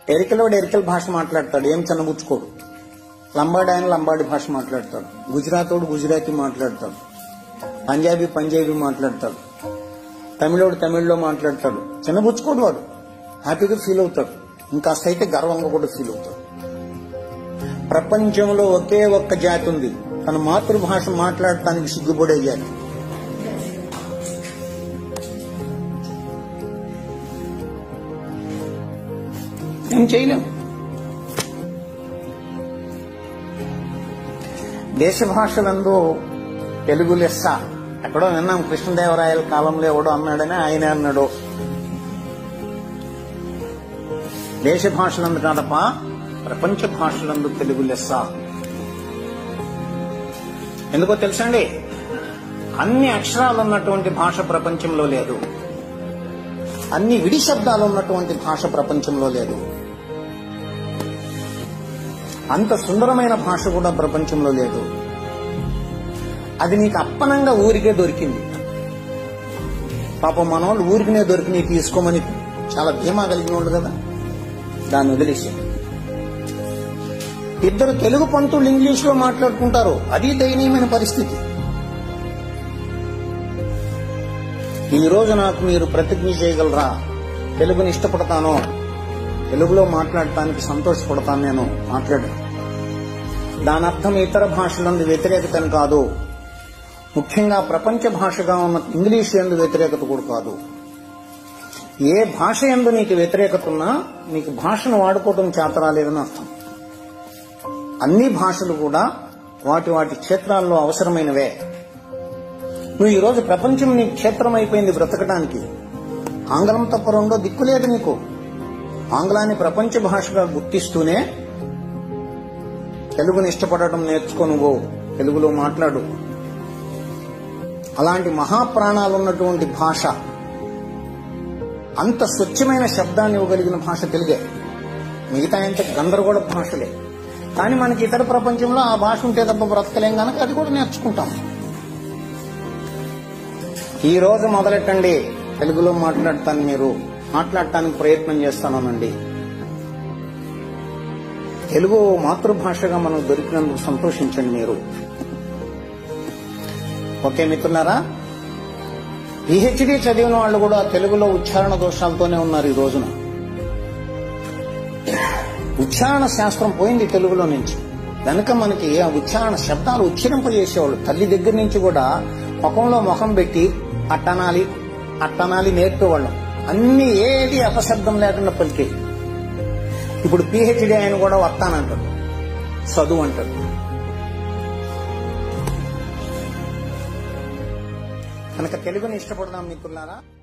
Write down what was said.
ఎరికలోడు ఎరికల భాష మాట్లాడతాడు ఏం చిన్నబుచ్చుకోడు లంబాడి ఆయన లంబాడి భాష మాట్లాడతాడు గుజరాతోడు గుజరాతీ మాట్లాడతాడు పంజాబీ పంజాబీ మాట్లాడతాడు తమిళోడు తమిళ్లో మాట్లాడతాడు చిన్నబుచ్చుకోడు వాడు హ్యాపీగా ఫీల్ అవుతాడు ఇంకాస్త అయితే గర్వంగా కూడా ఫీల్ అవుతాడు ప్రపంచంలో ఒకే ఒక్క జాతి ఉంది తన మాతృభాష మాట్లాడటానికి సిగ్గుపడే జాతి ఏం చేయలేం దేశ భాషలందు తెలుగు లెస్స ఎక్కడో విన్నాం కృష్ణదేవరాయల కాలంలో ఎవడో అన్నాడని ఆయన అన్నాడు దేశ భాషలందు కాదప్ప ప్రపంచ భాషలందు తెలుగు లెస్స ఎందుకో తెలుసండి అన్ని అక్షరాలు ఉన్నటువంటి భాష ప్రపంచంలో లేదు అన్ని విడి శబ్దాలు ఉన్నటువంటి భాష ప్రపంచంలో లేదు అంత సుందరమైన భాష కూడా ప్రపంచంలో లేదు అది నీకు అప్పనంగా ఊరికే దొరికింది పాపం మన వాళ్ళు ఊరికినే దొరికి నీకు తీసుకోమని చాలా ధీమా కలిగిన వాళ్ళు కదా దాన్ని వదిలేసి ఇద్దరు తెలుగు పంతులు ఇంగ్లీష్ లో మాట్లాడుకుంటారు అది దయనీయమైన పరిస్థితి ఈ రోజు నాకు మీరు ప్రతిజ్ఞ చేయగలరా తెలుగుని ఇష్టపడతాను తెలుగులో మాట్లాడటానికి సంతోషపడతాను నేను మాట్లాడు దాని అర్థం ఇతర భాషలందు వ్యతిరేకతని కాదు ముఖ్యంగా ప్రపంచ భాషగా ఉన్న ఇంగ్లీష్ ఎందు వ్యతిరేకత కూడా కాదు ఏ భాష ఎందు నీకు వ్యతిరేకత ఉన్నా నీకు భాషను వాడుకోవడం చేత రాలేదని అర్థం అన్ని భాషలు కూడా వాటి వాటి క్షేత్రాల్లో అవసరమైనవే నువ్వు ఈ రోజు ప్రపంచం నీ క్షేత్రం అయిపోయింది బ్రతకడానికి ఆంగ్లం తప్ప రెండో దిక్కు లేదు నీకు ఆంగ్లాన్ని ప్రపంచ భాషగా గుర్తిస్తూనే తెలుగుని ఇష్టపడటం నేర్చుకో నువ్వు తెలుగులో మాట్లాడు అలాంటి మహాప్రాణాలు ఉన్నటువంటి భాష అంత స్వచ్ఛమైన శబ్దాన్ని ఇవ్వగలిగిన భాష తెలుగే మిగతా ఎంత గందరగోళ భాషలే కానీ మనకి ఇతర ప్రపంచంలో ఆ భాష ఉంటే తప్ప బ్రతకలేం కనుక అది కూడా నేర్చుకుంటాం ఈ రోజు మొదలెట్టండి తెలుగులో మాట్లాడతాను మీరు మాట్లాడటానికి ప్రయత్నం చేస్తానండి తెలుగు మాతృభాషగా మనకు దొరికినందుకు సంతోషించండి మీరు ఓకే మిత్రులారా పిహెచ్డి చదివిన వాళ్ళు కూడా తెలుగులో ఉచ్చారణ దోషాలతోనే ఉన్నారు ఈ రోజున ఉచ్చారణ శాస్త్రం పోయింది తెలుగులో నుంచి కనుక మనకి ఆ ఉచ్చారణ శబ్దాలు ఉచ్చరింపజేసేవాళ్ళు తల్లి దగ్గర నుంచి కూడా ముఖంలో ముఖం పెట్టి అట్టనాలి అట్టనాలి నేర్పేవాళ్ళం అన్ని ఏది అపశబ్దం లేకుండా పలికే ఇప్పుడు పిహెచ్డి ఆయన కూడా వస్తానంటాడు చదువు అంటాడు కనుక తెలుగుని ఇష్టపడదాం మిత్రులారా